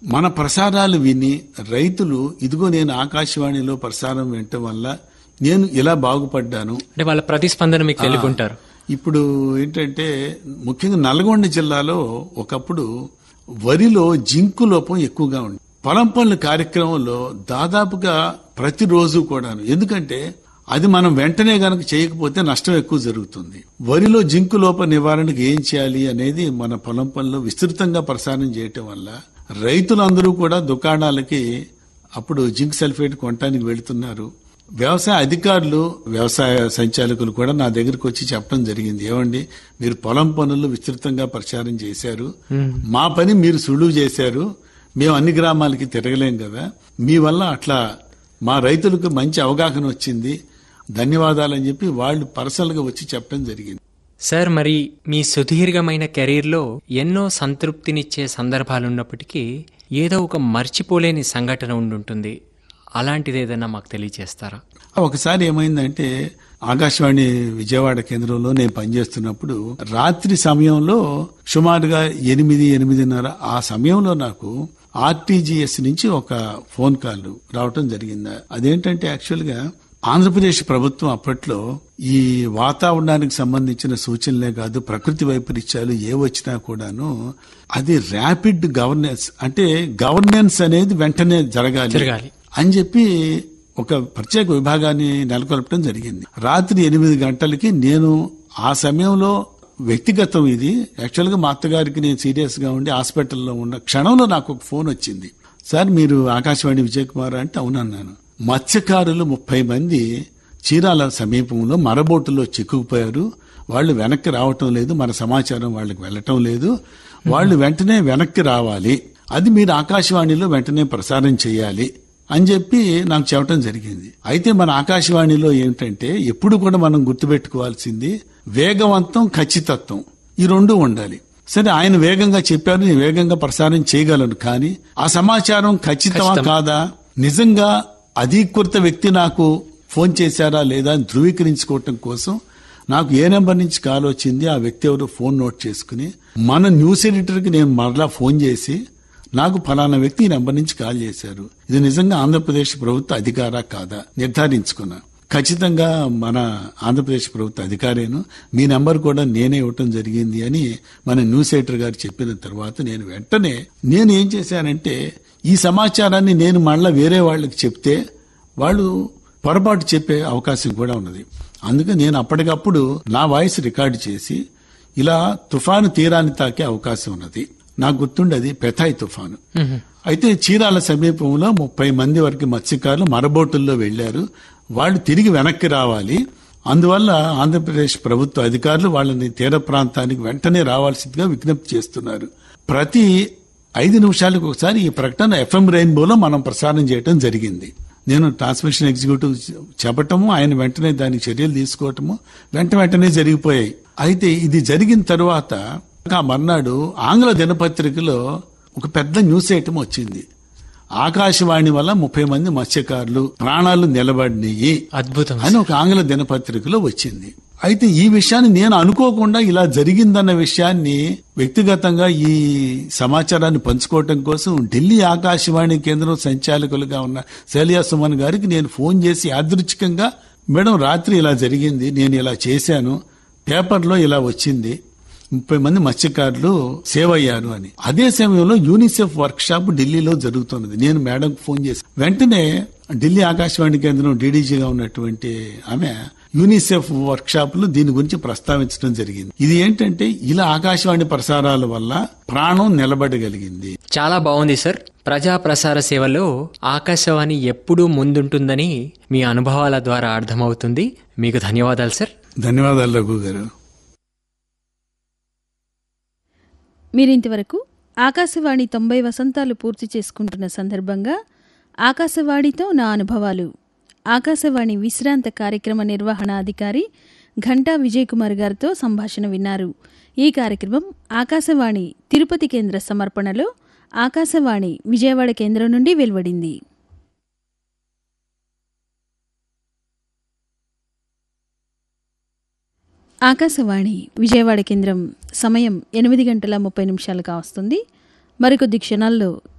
మన ప్రసారాలు విని రైతులు ఇదిగో నేను ఆకాశవాణిలో ప్రసారం వినటం వల్ల నేను ఇలా బాగుపడ్డాను అంటే వాళ్ళ ప్రతిస్పందన మీకు తెలుగుంటారు ఇప్పుడు ఏంటంటే ముఖ్యంగా నల్గొండ జిల్లాలో ఒకప్పుడు వరిలో జింకు లోపం ఎక్కువగా ఉంది పొలం పనుల కార్యక్రమంలో దాదాపుగా ప్రతిరోజు కూడాను ఎందుకంటే అది మనం వెంటనే గనక చేయకపోతే నష్టం ఎక్కువ జరుగుతుంది వరిలో జింకు లోప నివారణకు ఏం చేయాలి అనేది మన పొలం పనులు విస్తృతంగా ప్రసారం చేయటం వల్ల రైతులందరూ కూడా దుకాణాలకి అప్పుడు జింక్ సల్ఫేట్ కొనటానికి వెళుతున్నారు వ్యవసాయ అధికారులు వ్యవసాయ సంచాలకులు కూడా నా దగ్గరికి వచ్చి చెప్పడం జరిగింది ఏమండి మీరు పొలం పనులు విస్తృతంగా ప్రచారం చేశారు మా పని మీరు సులువు చేశారు మేము అన్ని గ్రామాలకి తిరగలేం కదా మీ వల్ల అట్లా మా రైతులకు మంచి అవగాహన వచ్చింది ధన్యవాదాలని చెప్పి వాళ్ళు పర్సనల్ గా వచ్చి చెప్పడం జరిగింది సార్ మరి మీ సుదీర్ఘమైన కెరీర్లో ఎన్నో సంతృప్తినిచ్చే సందర్భాలు ఉన్నప్పటికీ ఏదో ఒక మర్చిపోలేని సంఘటన ఉండుంటుంది అలాంటిది ఏదైనా మాకు తెలియజేస్తారా ఒకసారి ఏమైందంటే ఆకాశవాణి విజయవాడ కేంద్రంలో నేను పనిచేస్తున్నప్పుడు రాత్రి సమయంలో సుమారుగా ఎనిమిది ఎనిమిదిన్నర ఆ సమయంలో నాకు ఆర్టీజీఎస్ నుంచి ఒక ఫోన్ కాల్ రావటం జరిగింది అదేంటంటే యాక్చువల్ గా ఆంధ్రప్రదేశ్ ప్రభుత్వం అప్పట్లో ఈ వాతావరణానికి సంబంధించిన సూచనలే కాదు ప్రకృతి వైపరీత్యాలు ఏ వచ్చినా కూడాను అది ర్యాపిడ్ గవర్నెన్స్ అంటే గవర్నెన్స్ అనేది వెంటనే జరగాలి జరగాలి. అని చెప్పి ఒక ప్రత్యేక విభాగాన్ని నెలకొల్పడం జరిగింది రాత్రి ఎనిమిది గంటలకి నేను ఆ సమయంలో వ్యక్తిగతం ఇది యాక్చువల్ గా మా అత్తగారికి నేను సీరియస్ గా ఉండి హాస్పిటల్లో ఉన్న క్షణంలో నాకు ఒక ఫోన్ వచ్చింది సార్ మీరు ఆకాశవాణి విజయ్ కుమార్ అంటే అవునన్నాను మత్స్యకారులు ముప్పై మంది చీరాల సమీపంలో మరబోటులో చిక్కుకుపోయారు వాళ్ళు వెనక్కి రావటం లేదు మన సమాచారం వాళ్ళకి వెళ్ళటం లేదు వాళ్ళు వెంటనే వెనక్కి రావాలి అది మీరు ఆకాశవాణిలో వెంటనే ప్రసారం చేయాలి అని చెప్పి నాకు చెప్పడం జరిగింది అయితే మన ఆకాశవాణిలో ఏమిటంటే ఎప్పుడు కూడా మనం గుర్తుపెట్టుకోవాల్సింది వేగవంతం ఖచ్చితత్వం ఈ రెండు ఉండాలి సరే ఆయన వేగంగా చెప్పారు నేను వేగంగా ప్రసారం చేయగలను కానీ ఆ సమాచారం ఖచ్చితమా కాదా నిజంగా అధీకృత వ్యక్తి నాకు ఫోన్ చేశారా లేదా అని ధృవీకరించుకోవటం కోసం నాకు ఏ నెంబర్ నుంచి కాల్ వచ్చింది ఆ వ్యక్తి ఎవరు ఫోన్ నోట్ చేసుకుని మన న్యూస్ ఎడిటర్కి నేను మరలా ఫోన్ చేసి నాకు ఫలానా వ్యక్తి ఈ నెంబర్ నుంచి కాల్ చేశారు ఇది నిజంగా ఆంధ్రప్రదేశ్ ప్రభుత్వ అధికారా కాదా నిర్ధారించుకున్నా ఖచ్చితంగా మన ఆంధ్రప్రదేశ్ ప్రభుత్వ అధికారేను మీ నెంబర్ కూడా నేనే ఇవ్వటం జరిగింది అని మన న్యూస్ ఎడిటర్ గారు చెప్పిన తర్వాత నేను వెంటనే నేను ఏం చేశానంటే ఈ సమాచారాన్ని నేను మళ్ళా వేరే వాళ్ళకి చెప్తే వాళ్ళు పొరపాటు చెప్పే అవకాశం కూడా ఉన్నది అందుకే నేను అప్పటికప్పుడు నా వాయిస్ రికార్డు చేసి ఇలా తుఫాను తీరాన్ని తాకే అవకాశం ఉన్నది నాకు గుర్తుండి అది పెథాయ్ తుఫాను అయితే చీరాల సమీపంలో ముప్పై మంది వరకు మత్స్యకారులు మరబోటుల్లో వెళ్లారు వాళ్ళు తిరిగి వెనక్కి రావాలి అందువల్ల ఆంధ్రప్రదేశ్ ప్రభుత్వ అధికారులు వాళ్ళని తీర ప్రాంతానికి వెంటనే రావాల్సిందిగా విజ్ఞప్తి చేస్తున్నారు ప్రతి ఐదు నిమిషాలకు ఒకసారి ఈ ప్రకటన ఎఫ్ఎం రెయిన్బోలో మనం ప్రసారం చేయడం జరిగింది నేను ట్రాన్స్మిషన్ ఎగ్జిక్యూటివ్ చెప్పటము ఆయన వెంటనే దానికి చర్యలు తీసుకోవటము వెంట వెంటనే జరిగిపోయాయి అయితే ఇది జరిగిన తరువాత ఆ మర్నాడు ఆంగ్ల దినపత్రికలో ఒక పెద్ద న్యూస్ ఐటమ్ వచ్చింది ఆకాశవాణి వల్ల ముప్పై మంది మత్స్యకారులు ప్రాణాలు నిలబడినాయి అద్భుతం అని ఒక ఆంగ్ల దినపత్రికలో వచ్చింది అయితే ఈ విషయాన్ని నేను అనుకోకుండా ఇలా జరిగిందన్న విషయాన్ని వ్యక్తిగతంగా ఈ సమాచారాన్ని పంచుకోవటం కోసం ఢిల్లీ ఆకాశవాణి కేంద్రం సంచాలకులుగా ఉన్న శైలియా సుమన్ గారికి నేను ఫోన్ చేసి యాదృచ్ఛికంగా మేడం రాత్రి ఇలా జరిగింది నేను ఇలా చేశాను పేపర్లో ఇలా వచ్చింది ముప్పై మంది మత్స్యకారులు సేవ్ అయ్యారు అని అదే సమయంలో యూనిసెఫ్ వర్క్ షాప్ ఢిల్లీలో జరుగుతున్నది నేను మేడంకు ఫోన్ చేసి వెంటనే ఢిల్లీ ఆకాశవాణి కేంద్రం డీడీజీగా ఉన్నటువంటి ఆమె యూనిసెఫ్ వర్క్ షాప్ లో దీని గురించి ప్రస్తావించడం జరిగింది ఇది ఏంటంటే ఇలా ఆకాశవాణి ప్రసారాల వల్ల ప్రాణం నిలబడగలిగింది చాలా బాగుంది సార్ ప్రజా ప్రసార సేవలో ఆకాశవాణి ఎప్పుడూ ముందుంటుందని మీ అనుభవాల ద్వారా అర్థమవుతుంది మీకు ధన్యవాదాలు సార్ ధన్యవాదాలు రఘు గారు మీరింతవరకు ఆకాశవాణి తొంభై వసంతాలు పూర్తి చేసుకుంటున్న సందర్భంగా ఆకాశవాణితో నా అనుభవాలు ఆకాశవాణి విశ్రాంత కార్యక్రమ నిర్వహణ అధికారి ఘంటా విజయ్ కుమార్ గారితో సంభాషణ విన్నారు ఈ కార్యక్రమం ఆకాశవాణి తిరుపతి కేంద్ర సమర్పణలో ఆకాశవాణి విజయవాడ కేంద్రం నుండి వెలువడింది ఆకాశవాణి విజయవాడ కేంద్రం సమయం ఎనిమిది గంటల ముప్పై నిమిషాలుగా వస్తుంది మరికొద్ది క్షణాల్లో